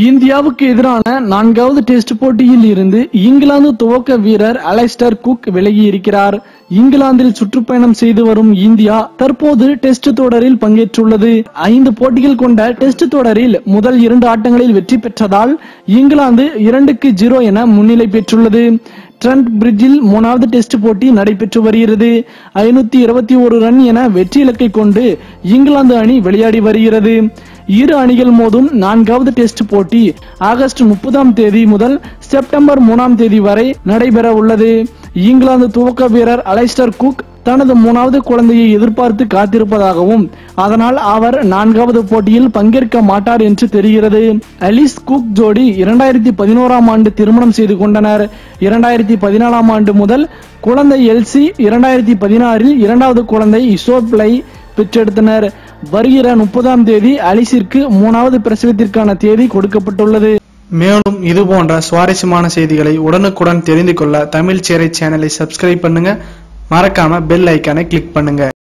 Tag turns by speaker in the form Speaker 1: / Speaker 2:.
Speaker 1: இந்தியாவுக்கு எதிரான நான்காவது டெஸ்ட் போட்டியில் இருந்து இங்கிலாந்து துவக்க வீரர் அலைஸ்டர் குக் விலகி இருக்கிறார் இங்கிலாந்தில் சுற்றுப்பயணம் செய்து வரும் இந்தியா தற்போது டெஸ்ட் தொடரில் பங்கேற்றுள்ளது ஐந்து போட்டிகள் கொண்ட டெஸ்ட் தொடரில் முதல் இரண்டு ஆட்டங்களில் வெற்றி பெற்றதால் இங்கிலாந்து இரண்டுக்கு ஜீரோ என முன்னிலை பெற்றுள்ளது ட்ரண்ட் பிரிட்ஜில் மூணாவது டெஸ்ட் போட்டி நடைபெற்று வருகிறது ஐநூத்தி இருபத்தி ஒரு ரன் என வெற்றி இலக்கை கொண்டு இங்கிலாந்து அணி விளையாடி வருகிறது இரு அணிகள் மோதும் நான்காவது டெஸ்ட் போட்டி ஆகஸ்ட் முப்பதாம் தேதி முதல் செப்டம்பர் மூணாம் தேதி வரை நடைபெற உள்ளது இங்கிலாந்து துவக்க வீரர் அலைஸ்டர் குக் தனது மூணாவது குழந்தையை எதிர்பார்த்து காத்திருப்பதாகவும் அதனால் அவர் நான்காவது போட்டியில் பங்கேற்க மாட்டார் என்று தெரிகிறது அலிஸ் குக் ஜோடி இரண்டாயிரத்தி பதினோராம் ஆண்டு திருமணம் செய்து கொண்டனர் இரண்டாயிரத்தி பதினாலாம் ஆண்டு முதல் குழந்தை எல்சி இரண்டாயிரத்தி பதினாறில் இரண்டாவது குழந்தை இசோப்ளை பெற்றெடுத்தனர் வருகிற முப்பதாம் தேதி அலிஸிற்கு மூணாவது பிரசவத்திற்கான தேதி கொடுக்கப்பட்டுள்ளது
Speaker 2: மேலும் இது போன்ற சுவாரஸ்யமான செய்திகளை உடனுக்குடன் தெரிந்து கொள்ள தமிழ் சேரை சேனலை சப்ஸ்கிரைப் பண்ணுங்க மறக்காம பெல் ஐக்கானை கிளிக் பண்ணுங்க